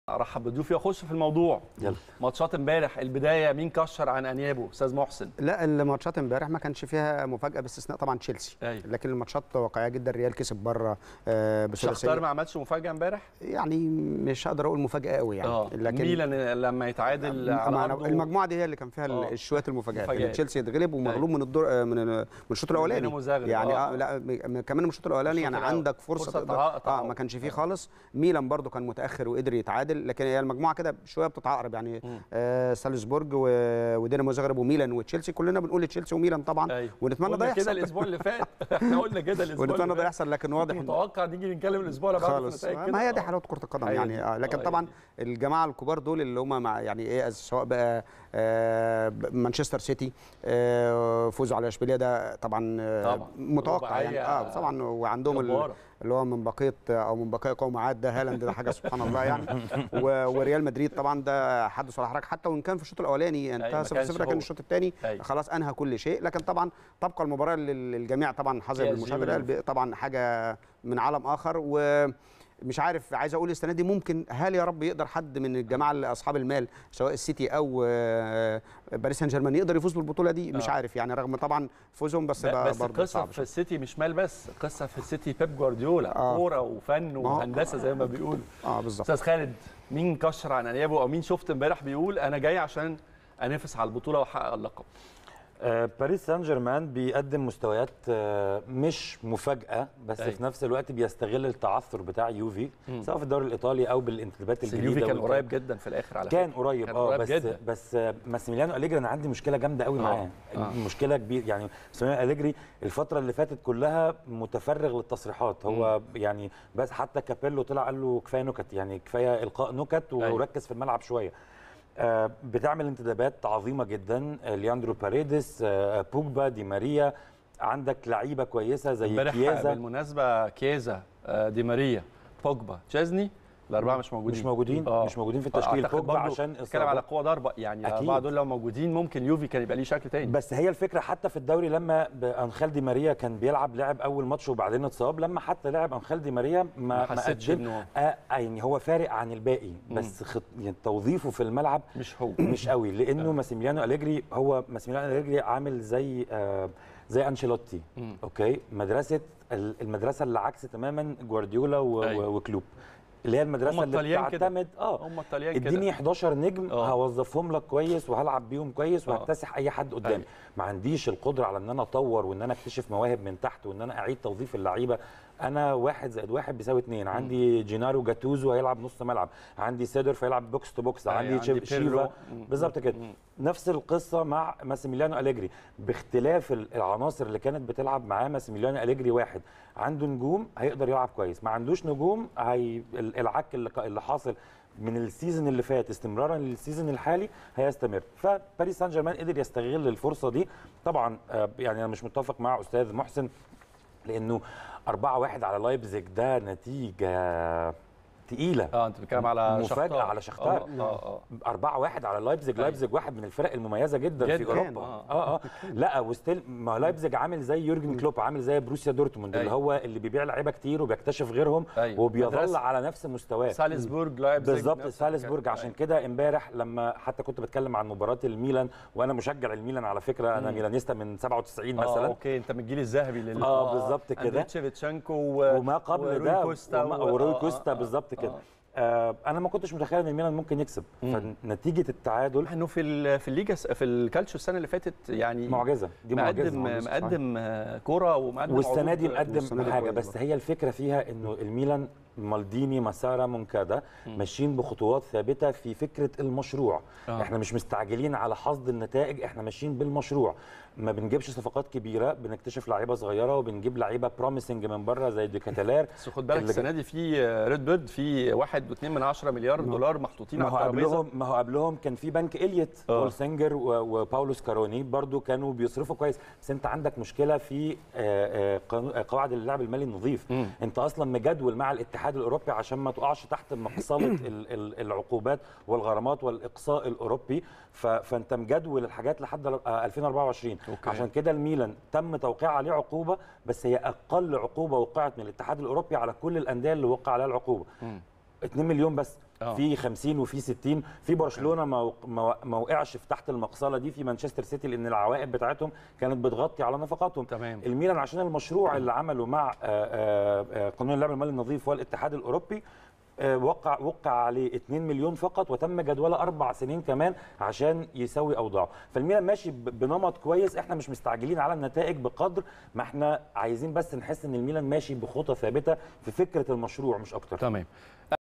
ارحب بضيوفي واخش في الموضوع يلا. ماتشات امبارح البدايه مين كشر عن انيابه استاذ محسن لا الماتشات امبارح ما كانش فيها مفاجاه باستثناء طبعا تشيلسي أيوة. لكن الماتشات واقعيه جدا الريال كسب بره آه شختار بثلاثيه ما عملش مفاجاه امبارح يعني مش هقدر اقول مفاجاه قوي يعني اه لكن ميلان لما يتعادل على مع- أرضه المجموعه دي هي اللي كان فيها آه. ال- شويه المفاجات مفاجآت. إن تشيلسي اتغلب ومغلوب من الدور آه، من من الشوط الاولاني دينامو زاغرب، يعني آه. اه لا م- كمان من الشوط الاولاني الشوط يعني الأول. عندك فرصه, فرصة تقدر تعا- اه تعوض. ما كانش فيه خالص ميلان برضو كان متاخر وقدر يتعادل لكن هي المجموعه كده شويه بتتعقرب يعني آه سالزبورج و- ودينامو زغرب وميلان وتشيلسي كلنا بنقول تشيلسي وميلان طبعا أيوة. ونتمنى قلنا ده كده يحصل الاسبوع اللي فات احنا قلنا كده الاسبوع ونتمنى اللي ده فات. يحصل لكن واضح كنت إن- متوقع نيجي نتكلم الاسبوع اللي بعده في خالص نتائج كده. ما هي دي آه. حلاوه كره القدم هي يعني دي. آه لكن آه، هي طبعا دي. الجماعه الكبار دول اللي هم مع يعني ايه سواء بقى آه مانشستر سيتي آه فوزوا على اشبيليه ده طبعا, آه طبعاً. متوقع يعني رباعية اه طبعا وعندهم ال- جبارة. اللي هو من بقيه او من بقايا قوم عاد ده هالاند ده حاجه سبحان الله يعني و- وريال مدريد طبعا ده حدث ولا حرج حتى وان كان في الشوط الاولاني أيوة، انتهى ما 0 كانش 0 لكن هو. الشوط الثاني أيوة. خلاص انهى كل شيء لكن طبعا تبقى المباراه لل- للجميع طبعا حظر PSG بالمشاهده واليوفي. طبعا حاجه من عالم اخر و مش عارف عايز اقول السنه دي ممكن هل يا رب يقدر حد من الجماعه اللي اصحاب المال سواء السيتي او آه، باريس سان جيرمان يقدر يفوز بالبطوله دي مش آه. عارف يعني رغم طبعا فوزهم بس ب- ده بس برضه القصه صعب في شوية. السيتي مش مال بس القصه في السيتي بيب جوارديولا آه. كوره وفن ما هو- وهندسه زي ما بيقولوا اه بالظبط استاذ خالد مين كشر عن انيابه او مين شفت امبارح بيقول انا جاي عشان انافس على البطوله واحقق اللقب آه، باريس سان جيرمان بيقدم مستويات آه، مش مفاجاه بس أيوة. في نفس الوقت بيستغل التعثر بتاع يوفي سواء في الدوري الايطالي او بالانتدابات بس الجديده اليوفي كان والكلام. قريب جدا في الاخر على كان فكرة. قريب كان اه قريب بس جدا. بس آه، ماسيميليانو اليجري انا عندي مشكله جامده قوي آه، معاه آه. مشكله كبيره يعني ماسيميليانو اليجري الفتره اللي فاتت كلها متفرغ للتصريحات هو يعني بس حتى كابيلو طلع قال له كفايه نكت يعني كفايه القاء نكت أيوة. وركز في الملعب شويه آه، بتعمل انتدابات عظيمه جدا آه، لياندرو باريدس آه، بوجبا دي ماريا عندك لعيبه كويسه زي امبارح كيازا بالمناسبه كيزا آه، دي ماريا بوجبا تشيزني الاربعه مش موجودين مش موجودين آه. مش موجودين في التشكيل أعتقد بوجبا برضو عشان بتتكلم على إصابة. قوه ضربه يعني أكيد. الاربعه دول لو موجودين ممكن يوفي كان يبقى ليه شكل تاني بس هي الفكره حتى في الدوري لما ب- انخيل دي ماريا كان بيلعب لعب اول ماتش وبعدين اتصاب لما حتى لعب انخيل دي ماريا ما, ما حسيتش قدم- إنه- آه يعني هو فارق عن الباقي بس خط يعني توظيفه في الملعب مش هو مش قوي لانه ماسيميليانو اليجري هو ماسيميليانو اليجري عامل زي آه زي انشيلوتي اوكي مدرسه ال- المدرسه اللي عكس تماما جوارديولا و- أيوة. و- وكلوب اللي هي المدرسه هم اللي الطليان كده. بتعتمد اه هم الطليان كده اديني 11 نجم آه. هوظفهم لك كويس وهلعب بيهم كويس آه. وهكتسح اي حد قدامي أيوة. ما عنديش القدره على ان انا اطور وان انا اكتشف مواهب من تحت وان انا اعيد توظيف اللعيبه انا واحد زائد واحد بيساوي اثنين عندي جينارو جاتوزو هيلعب نص ملعب عندي سيدر هيلعب بوكس تو بوكس أيوة، عندي, عندي عندي بيرلو. شيفا مم. بالظبط كده نفس القصه مع ماسيميليانو اليجري باختلاف ال- العناصر اللي كانت بتلعب معاه ماسيميليانو اليجري واحد عنده نجوم هيقدر يلعب كويس ما عندوش نجوم هي ال- العك اللي ك- اللي حاصل من السيزون اللي فات استمرارا للسيزون الحالي هيستمر فباريس سان جيرمان قدر يستغل الفرصه دي طبعا آه، يعني انا مش متفق مع استاذ محسن لانه 4 1 على لايبزيج ده نتيجه تقيله اه انت بتتكلم على مفاجأة شختار. على شختار. اه اه, آه. 4 1 على لايبزيج أيوة. لايبزيج واحد من الفرق المميزه جدا, في جداً. اوروبا آه. اه اه لا وستيل ما لايبزيج عامل زي يورجن كلوب عامل زي بروسيا دورتموند اللي أيوة. هو اللي بيبيع لعيبه كتير وبيكتشف غيرهم أيوة. وبيظل مدرسة. على نفس مستواه سالزبورج لايبزيج بالظبط نفس سالزبورج الحكاية. عشان كده امبارح لما حتى كنت بتكلم عن مباراه الميلان وانا مشجع الميلان على فكره انا ميلانيستا من 97 اه مثلا اوكي انت من الجيل الذهبي لل آه، بالظبط كده. أندريتش فيتشانكو و... وما قبل وروي ده كوستا وما- و- وروي آه، كوستا آه، بالظبط كده آه. آه انا ما كنتش متخيل ان الميلان ممكن يكسب فنتيجه التعادل انه في ال- في الليجا في الكالتشو السنه اللي فاتت يعني معجزه دي معجزه مقدم مقدم آه، كوره ومقدم والسنه دي عروض- مقدم والسنة دي حاجه كويس بس هي الفكره فيها انه الميلان مالديني مسارا مونكادا ماشيين بخطوات ثابته في فكره المشروع آه. آه. احنا مش مستعجلين على حصد النتائج احنا ماشيين بالمشروع ما بنجيبش صفقات كبيره بنكتشف لعيبه صغيره وبنجيب لعيبه بروميسنج من بره زي ديكاتالير بس خد بالك اللي- السنه دي في ريد بيرد في 1.2 من 10 مليار دولار محطوطين ما على هو الترابيزه قبلهم ما هو قبلهم كان في بنك اليوت آه. بول سينجر و- وباولوس كاروني برضو كانوا بيصرفوا كويس بس انت عندك مشكله في آه، آه، قانون- آه، قواعد اللعب المالي النظيف مم. انت اصلا مجدول مع الاتحاد الاوروبي عشان ما تقعش تحت مقصله ال- ال- العقوبات والغرامات والاقصاء الاوروبي ف- فانت مجدول الحاجات لحد آه، 2024 أوكي. عشان كده الميلان تم توقيع عليه عقوبه بس هي اقل عقوبه وقعت من الاتحاد الاوروبي على كل الانديه اللي وقع عليها العقوبه 2 مليون بس آه. في 50 وفي 60 في برشلونه ما وق- ما وق- ما وقعش في تحت المقصله دي في مانشستر سيتي لان العوائد بتاعتهم كانت بتغطي على نفقاتهم تمام. الميلان عشان المشروع اللي عمله مع آه، آه، آه، قانون اللعب المالي النظيف والاتحاد الاوروبي آه، وقع وقع عليه 2 مليون فقط وتم جدوله اربع سنين كمان عشان يسوي اوضاعه فالميلان ماشي ب- بنمط كويس احنا مش مستعجلين على النتائج بقدر ما احنا عايزين بس نحس ان الميلان ماشي بخطى ثابته في فكره المشروع مش اكتر تمام